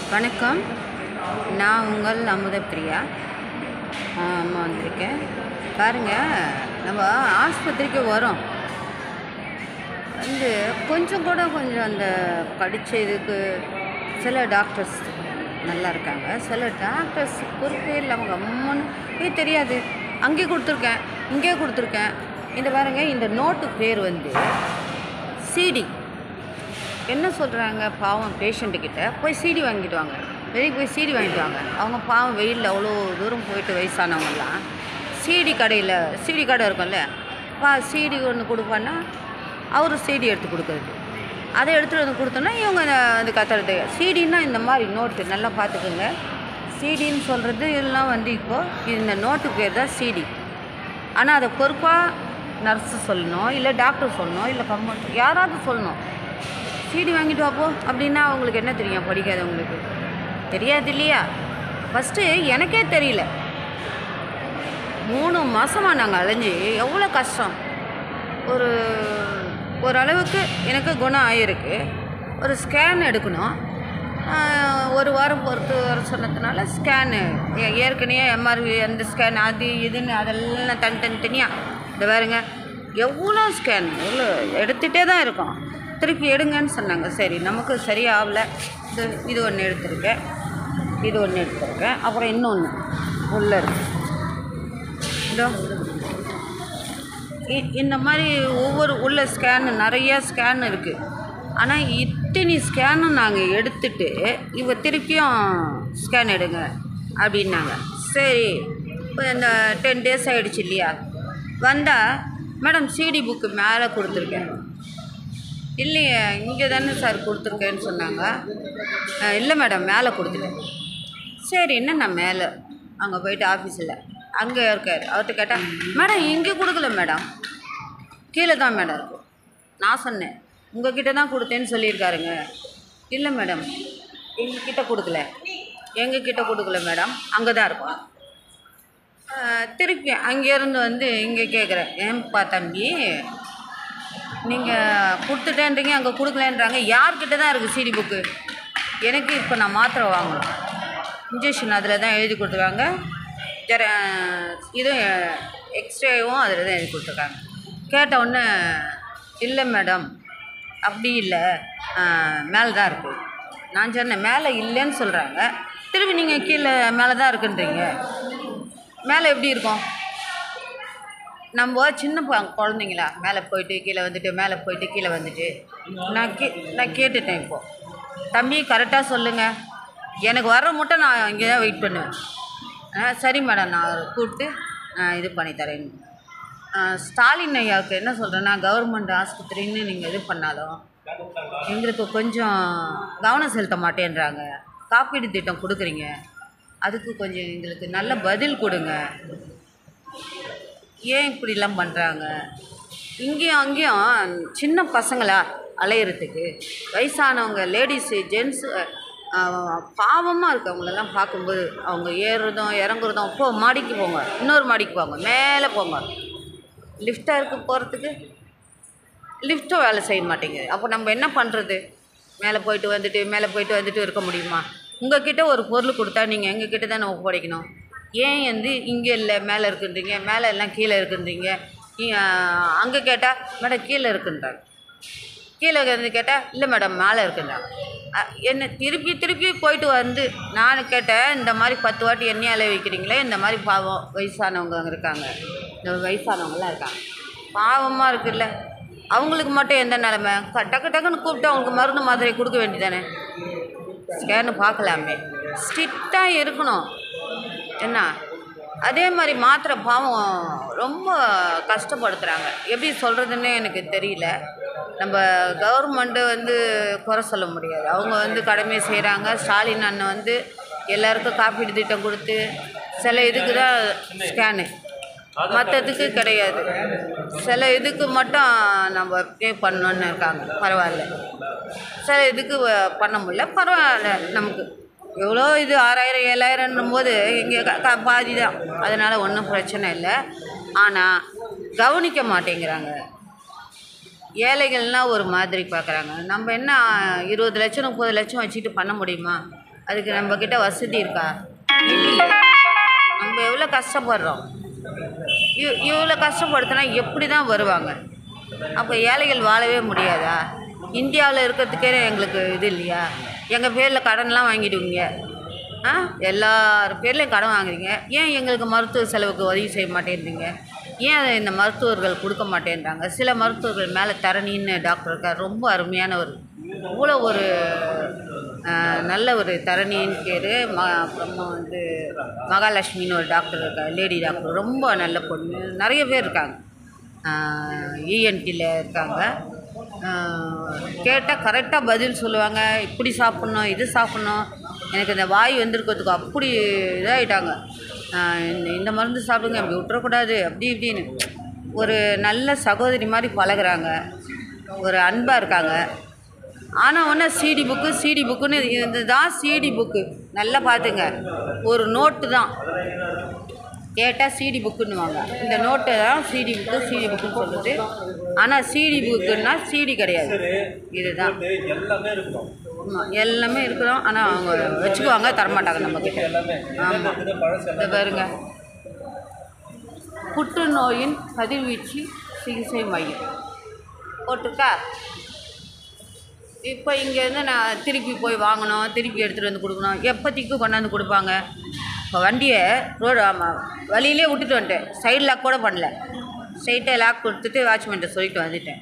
வணக்கம் நான் உங்கள் அமுதப்பிரியா அம்மா வந்திருக்கேன் பாருங்கள் நம்ம ஆஸ்பத்திரிக்கு வரோம் வந்து கொஞ்சம் கூட கொஞ்சம் அந்த படித்த இதுக்கு சில டாக்டர்ஸ் நல்லா இருக்காங்க சில டாக்டர்ஸ் பொறுப்பே இல்லாமல் கம்மன்னு ஏ தெரியாது அங்கே கொடுத்துருக்கேன் இங்கே கொடுத்துருக்கேன் இந்த பாருங்க இந்த நோட்டு பேர் வந்து சிடி என்ன சொல்கிறாங்க பாவம் பேஷண்ட்டுக்கிட்ட போய் சிடி வாங்கிட்டு வாங்க வெளியே போய் சிடி வாங்கிட்டு வாங்க அவங்க பாவம் வெயிலில் அவ்வளோ தூரம் போயிட்டு வயசானவங்கலாம் சிடி கடையில் சிடி கடை இருக்கும்ல பா சிடி ஒன்று கொடுப்பான்னா அவர் சிடி எடுத்து கொடுக்குறது அதை எடுத்துகிட்டு வந்து கொடுத்தோன்னா இவங்க அது கத்துறது சிடின்னா இந்த மாதிரி நோட்டு நல்லா பார்த்துக்குங்க சிடின்னு சொல்கிறது எல்லாம் வந்து இப்போது இந்த நோட்டு பேர் தான் சிடி ஆனால் அதை பொறுப்பாக நர்ஸு சொல்லணும் இல்லை டாக்டர் சொல்லணும் இல்லை கம்பவுண்டர் யாராவது சொல்லணும் சிடி வாங்கிட்டு வாப்போ அப்படின்னா அவங்களுக்கு என்ன தெரியும் படிக்காதவங்களுக்கு தெரியாது இல்லையா ஃபஸ்ட்டு எனக்கே தெரியல மூணு மாதமாக நாங்கள் அலைஞ்சு எவ்வளோ கஷ்டம் ஒரு ஓரளவுக்கு எனக்கு குணம் ஆகிருக்கு ஒரு ஸ்கேன் எடுக்கணும் ஆஹ், ஒரு வாரம் பொறுத்து வர சொன்னதுனால ஸ்கேனு ஏற்கனவே எம்ஆர்வி அந்த ஸ்கேன் அது இதுன்னு அதெல்லாம் தனி தனி தனியாக இந்த பாருங்க எவ்வளோ ஸ்கேன் எவ்வளோ எடுத்துகிட்டே தான் இருக்கோம் திருப்பி எடுங்கன்னு சொன்னாங்க சரி நமக்கு சரியாகல இது இது ஒன்று எடுத்திருக்கேன் இது ஒன்று எடுத்திருக்கேன் அப்புறம் இன்னொன்று உள்ளே இருக்கு இதோ இ- இந்த மாதிரி ஒவ்வொரு உள்ள ஸ்கேனு நிறைய ஸ்கேன் இருக்குது ஆனால் இத்தனை ஸ்கேனும் நாங்கள் எடுத்துட்டு இவ திருப்பியும் ஸ்கேன் எடுங்க அப்படின்னாங்க சரி இப்போ இந்த டென் டேஸ் ஆகிடுச்சு இல்லையா வந்தால் மேடம் சிடி புக்கு மேலே கொடுத்துருக்கேன் இல்லையே இங்கே தானே சார் கொடுத்துருக்கேன்னு சொன்னாங்க "அஹ், இல்லை மேடம் மேலே கொடுத்துட்டேன் சரி என்ன நான் மேலே அங்கே போயிட்டு ஆஃபீஸில் அங்கே இருக்கார் அவர்கிட்ட கேட்டால் மேடம் இங்கே கொடுக்கல மேடம் கீழே தான் மேடம் இருக்கு நான் சொன்னேன் உங்ககிட்ட தான் கொடுத்தேன்னு சொல்லியிருக்காருங்க இல்லை மேடம் எங்ககிட்ட கொடுக்கல எங்ககிட்ட கொடுக்கல மேடம் அங்கே தான் இருக்கும் அஹ், திருப்பி அங்கேருந்து வந்து இங்கே கேட்குறேன் ஏன்பா தம்பி நீங்கள் கொடுத்துட்டேன்றீங்க அங்கே கொடுக்கலன்றாங்க யார்கிட்ட தான் இருக்குது சிடி புக்கு எனக்கு இப்போ நான் மாத்திரை வாங்கணும் இன்ஜெக்ஷன் அதில் தான் எழுதி கொடுத்துருக்காங்க ஜர இதுவும் எக்ஸ்ரேவும் அதில் தான் எழுதி கொடுத்துருக்காங்க கேட்ட உடனே இல்லை மேடம் அப்படி இல்லை மேலே தான் இருக்குது நான் சொன்னேன் மேலே இல்லைன்னு சொல்கிறாங்க திருப்பி நீங்கள் கீழே மேலே தான் இருக்குன்றீங்க மேலே எப்படி இருக்கும் நம்ம சின்ன ப- குழந்தைங்களா மேலே போயிட்டு கீழே வந்துட்டு மேலே போயிட்டு கீழே வந்துட்டு நான் கே நான் கேட்டுட்டேன் இப்போது தம்பி கரெக்டாக சொல்லுங்கள் எனக்கு வர்ற மட்டும் நான் இங்கே தான் வெயிட் பண்ணுவேன் ஆ சரி மேடம் நான் அவரை கூப்பிட்டு நான் இது பண்ணி தரேன் ஆ, ஸ்டாலின் ஐயாவுக்கு என்ன சொல்கிறேன்னா கவர்மெண்ட் ஆஸ்பத்திரின்னு நீங்கள் இது பண்ணாலும் எங்களுக்கு கொஞ்சம் கவனம் செலுத்த மாட்டேன்றாங்க காப்பீடு திட்டம் கொடுக்குறீங்க அதுக்கு கொஞ்சம் எங்களுக்கு நல்ல பதில் கொடுங்க ஏன் இப்படிலாம் பண்ணுறாங்க இங்கேயும் அங்கேயும் சின்ன பசங்களா அலையிறதுக்கு வயசானவங்க லேடிஸு ஜென்ஸு பாவமாக இருக்கு அவங்களெல்லாம் பார்க்கும்போது அவங்க ஏறுறதும் இறங்குறதும் போ மாடிக்கு போங்க இன்னொரு மாடிக்கு போங்க மேலே போங்க லிஃப்டாக இருக்கு போகிறதுக்கு லிஃப்ட்டும் வேலை செய்ய மாட்டேங்குது அப்போ நம்ம என்ன பண்ணுறது மேலே போயிட்டு வந்துட்டு மேலே போயிட்டு வந்துட்டு இருக்க முடியுமா உங்ககிட்ட ஒரு பொருள் கொடுத்தா நீங்கள் எங்ககிட்ட தானே ஒப்படைக்கணும் ஏன் வந்து இங்கே இல்லை மேலே இருக்குன்றீங்க மேலே எல்லாம் கீழே இருக்குன்றீங்க அங்கே கேட்டால் மேடம் கீழே இருக்குன்றாங்க கீழே வந்து கேட்டால் இல்லை மேடம் மேலே இருக்குன்றாங்க அ, என்ன திருப்பி திருப்பி போயிட்டு வந்து நான் கேட்டேன் இந்த மாதிரி பத்து வாட்டி எண்ணெயால் வைக்கிறீங்களே இந்த மாதிரி பாவம் வயசானவங்க அங்கே இருக்காங்க இந்த வயசானவங்களாம் இருக்காங்க பாவமாக இருக்குல்ல அவங்களுக்கு மட்டும் எந்த நிலமை க- டக்கு டக்குன்னு கூப்பிட்டு அவங்களுக்கு மருந்து மாத்திரை கொடுக்க வேண்டியதானே ஸ்கேனு பார்க்கலாமே ஸ்ட்ரிக்டாக இருக்கணும் என்ன அதே மாதிரி மாத்திரை பாவம் ரொம்ப கஷ்டப்படுத்துகிறாங்க எப்படி சொல்கிறதுன்னே எனக்கு தெரியல நம்ம கவர்மெண்ட்டு வந்து குறை சொல்ல முடியாது அவங்க வந்து கடமை செய்கிறாங்க ஸ்டாலின் அண்ணன் வந்து எல்லாருக்கும் காப்பீடு திட்டம் கொடுத்து சில இதுக்கு தான் ஸ்கேனு மற்றதுக்கு கிடையாது சில இதுக்கு மட்டும் நம்ம பே பண்ணணுன்னு இருக்காங்க பரவாயில்ல சில இதுக்கு வ- பண்ண முடியல பரவாயில்ல நமக்கு எவ்வளோ இது ஆறாயிரம் ஏழாயிரம்னும் போது இங்கே க க- பாதி தான் அதனால் ஒன்றும் பிரச்சனை இல்லை ஆனால் கவனிக்க மாட்டேங்கிறாங்க ஏழைகள்னால் ஒரு மாதிரி பார்க்குறாங்க நம்ம என்ன இருபது லட்சம் முப்பது லட்சம் வச்சுட்டு பண்ண முடியுமா அதுக்கு நம்மக்கிட்ட வசதி இருக்கா இல்லையே நம்ம எவ்வளோ கஷ்டப்படுறோம் இவ் இவ்வளோ கஷ்டப்படுத்தினா எப்படி தான் வருவாங்க அப்போ ஏழைகள் வாழவே முடியாதா இந்தியாவில் இருக்கிறதுக்கே எங்களுக்கு இது இல்லையா எங்கள் பேரில் கடன்லாம் வாங்கிடுவீங்க ஆ எல்லார் பேர்லையும் கடன் வாங்குறீங்க ஏன் எங்களுக்கு மருத்துவ செலவுக்கு உதவி செய்ய மாட்டேன்றீங்க ஏன் அதை இந்த மருத்துவர்கள் கொடுக்க மாட்டேன்றாங்க சில மருத்துவர்கள் மேலே தரணின்னு டாக்டர் இருக்கார் ரொம்ப அருமையானவர் இவ்வளோ ஒரு ஆஹ், நல்ல ஒரு தரணின்னு பேர் ம அப்புறமா வந்து மகாலட்சுமின்னு ஒரு டாக்டர் இருக்கார் லேடி டாக்டர் ரொம்ப நல்ல பொண்ணு நிறைய பேர் இருக்காங்க இஎன்டியில் இருக்காங்க கேட்டால் கரெக்டாக பதில் சொல்லுவாங்க இப்படி சாப்பிட்ணும் இது சாப்பிட்ணும் எனக்கு இந்த வாய் வந்திருக்கிறதுக்கு அப்படி இதாகிட்டாங்க இந்த இந்த மருந்து சாப்பிடுங்க அப்படி விட்டுறக்கூடாது அப்படி இப்படின்னு ஒரு நல்ல சகோதரி மாதிரி பழகுறாங்க ஒரு அன்பாக இருக்காங்க ஆனால் ஒன்று சிடி புக்கு சிடி புக்குன்னு இதுதான் சிடி புக்கு நல்லா பார்த்துங்க ஒரு நோட்டு தான் கேட்டால் சிடி புக்குன்னுவாங்க இந்த நோட்டை தான் சிடி புக்கு சிடி புக்குன்னு சொல்லுது ஆனால் சிடி புக்குன்னா சிடி கிடையாது இதுதான் எல்லாமே இருக்கும் ஆமா, எல்லாமே இருக்கிறோம் ஆனால் அவங்க வச்சுக்குவாங்க தரமாட்டாங்க நம்மக்கிட்ட எல்லாமே ஆமாம் இது பழசு இந்த பாருங்க புற்றுநோயின் கதிர்வீச்சு சிகிச்சை மையம் போட்டிருக்கா இப்போ இங்கேருந்து நான் திருப்பி போய் வாங்கணும் திருப்பி எடுத்துகிட்டு வந்து கொடுக்கணும் எப்போதைக்கு கொண்டாந்து கொடுப்பாங்க இப்போ வண்டியை ரோடு ஆமாம் வழியிலே விட்டுட்டு வந்துட்டேன் சைடு லாக் கூட பண்ணல ஸ்ட்ரைட்டாக லாக் கொடுத்துட்டு வாட்ச்மேன்ட்ட சொல்லிட்டு வந்துட்டேன்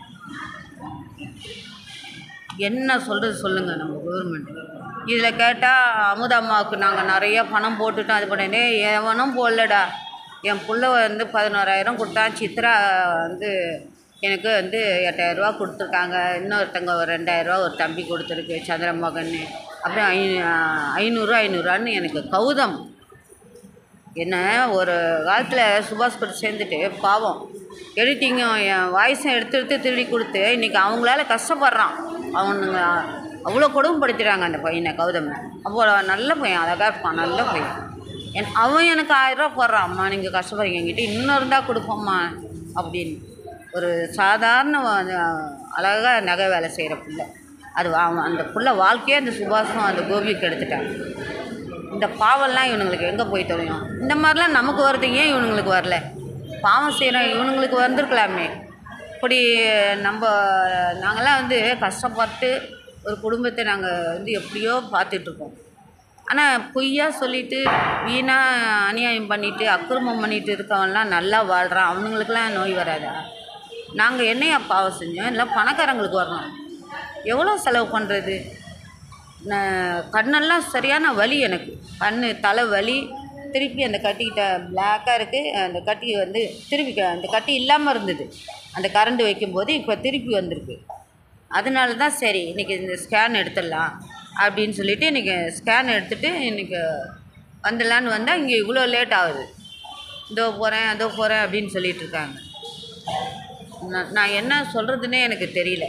என்ன சொல்கிறது சொல்லுங்கள் நம்ம கவர்மெண்ட் இதில் கேட்டால் அமுதம்மாவுக்கு நாங்கள் நிறைய பணம் போட்டுட்டோம் அது பண்ணே எவனும் போடலடா என் புள்ள வந்து பதினோராயிரம் கொடுத்தான் சித்ரா வந்து எனக்கு வந்து எட்டாயிரரூவா கொடுத்துருக்காங்க இன்னொருத்தங்க ஒரு ரெண்டாயிரரூவா ஒரு தம்பி கொடுத்துருக்கு சந்திரமோகன் அப்புறம் ஐ ஐநூறுரூவா ஐநூறுரூவான்னு எனக்கு கௌதம் என்ன ஒரு காலத்தில் சுபாஷ் கூட சேர்ந்துட்டு பாவம் எடிட்டிங்கும் என் வாய்ஸும் எடுத்து எடுத்து திருடி கொடுத்து இன்றைக்கி அவங்களால கஷ்டப்படுறான் அவனுங்க அவ்வளோ கொடுமைப்படுத்திடுறாங்க அந்த பையனை கௌதமை அவ்வளோ நல்ல பையன் அழகாக இருப்பான் நல்ல பையன் என் அவன் எனக்கு ஆயிரரூவா போடுறான் அம்மா நீங்கள் கஷ்டப்படுறீங்க என்கிட்ட இன்னும் இருந்தால் கொடுப்போம்மா அப்படின்னு ஒரு சாதாரண அழகாக நகை வேலை செய்கிற பிள்ளை அது அவன் அந்த புள்ள வாழ்க்கையே அந்த சுபாஷும் அந்த கோபிக்கு எடுத்துட்டாங்க இந்த பாவம்லாம் இவனுங்களுக்கு எங்கே போய் தொலையும் இந்த மாதிரிலாம் நமக்கு வருது ஏன் இவனுங்களுக்கு வரல பாவம் செய்கிறோம் இவனுங்களுக்கு வந்திருக்கலாமே இப்படி நம்ம நாங்கள்லாம் வந்து கஷ்டப்பட்டு ஒரு குடும்பத்தை நாங்கள் வந்து எப்படியோ பார்த்துட்ருக்கோம் ஆனால் பொய்யா சொல்லிட்டு வீணாக அநியாயம் பண்ணிட்டு அக்கிரமம் பண்ணிட்டு இருக்கவன்லாம் நல்லா வாழ்கிறான் அவனுங்களுக்கெல்லாம் நோய் வராதா நாங்கள் என்னையா பாவம் செஞ்சோம் இல்லை பணக்காரங்களுக்கு வரணும் எவ்வளோ செலவு பண்ணுறது நான் கண்ணெல்லாம் சரியான வலி எனக்கு கண் தலை வலி திருப்பி அந்த கட்டிக்கிட்ட பிளாக்காக இருக்குது அந்த கட்டி வந்து திருப்பி க- அந்த கட்டி இல்லாமல் இருந்தது அந்த கரண்ட் வைக்கும்போது இப்போ திருப்பி வந்திருக்கு அதனால தான் சரி இன்றைக்கி இந்த ஸ்கேன் எடுத்துடலாம் அப்படின்னு சொல்லிட்டு இன்றைக்கி ஸ்கேன் எடுத்துகிட்டு இன்றைக்கி வந்துடலான்னு வந்தால் இங்கே இவ்வளோ லேட் ஆகுது இதோ போகிறேன் அதோ போகிறேன் அப்படின்னு சொல்லிட்டு இருக்காங்க நான் நான் என்ன சொல்கிறதுனே எனக்கு தெரியல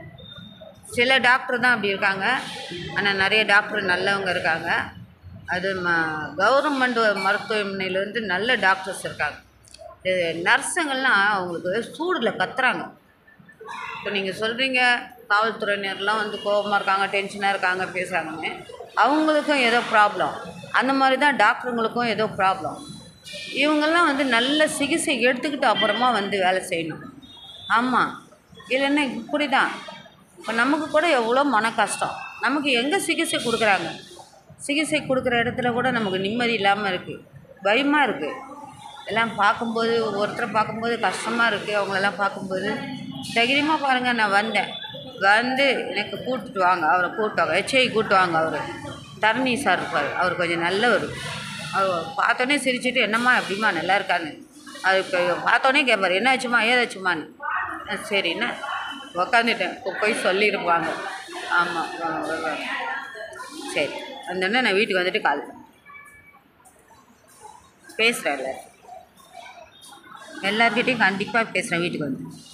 சில டாக்டர் தான் அப்படி இருக்காங்க ஆனால் நிறைய டாக்டர் நல்லவங்க இருக்காங்க அது ம கவர்மெண்ட் மருத்துவமனையில் வந்து நல்ல டாக்டர்ஸ் இருக்காங்க இது நர்ஸுங்கள்லாம் அவங்களுக்கு சூடில் கத்துறாங்க இப்போ நீங்கள் சொல்கிறீங்க காவல்துறையினர்லாம் வந்து கோபமாக இருக்காங்க டென்ஷனாக இருக்காங்க பேசுகிறாங்கன்னு அவங்களுக்கும் ஏதோ ப்ராப்ளம் அந்த மாதிரி தான் டாக்டருங்களுக்கும் ஏதோ ப்ராப்ளம் இவங்கெல்லாம் வந்து நல்ல சிகிச்சை எடுத்துக்கிட்டு அப்புறமா வந்து வேலை செய்யணும் ஆமாம் இல்லைன்னா இப்படி தான் இப்போ நமக்கு கூட எவ்வளோ மன கஷ்டம் நமக்கு எங்கே சிகிச்சை கொடுக்குறாங்க சிகிச்சை கொடுக்குற இடத்துல கூட நமக்கு நிம்மதி இல்லாமல் இருக்குது பயமாக இருக்குது எல்லாம் பார்க்கும்போது ஒருத்தரை பார்க்கும்போது கஷ்டமாக இருக்குது அவங்களெல்லாம் பார்க்கும்போது தைரியமாக பாருங்கள் நான் வந்தேன் வந்து எனக்கு கூப்பிட்டுட்டு வாங்க அவரை கூப்பிட்டு வாங்க ஹெச்ஐ கூப்பிட்டு வாங்க அவர் தரணி சார் இருப்பார் அவர் கொஞ்சம் நல்லவர் அவர் பார்த்தோன்னே சிரிச்சிட்டு என்னம்மா எப்படிம்மா நல்லா இருக்கான்னு அது இப்போ பார்த்தோன்னே கேட்பார் என்ன ஆச்சுமா ஏதாச்சுமான்னு "ஆ, சரிண்ணா உக்காந்துட்டேன் இப்போ போய் சொல்லியிருப்பாங்க ஆமாம் சரி அந்த நான் வீட்டுக்கு வந்துட்டு கால் பேசுகிறேன் எல்லாரும் எல்லார்கிட்டையும் கண்டிப்பாக பேசுகிறேன் வீட்டுக்கு வந்து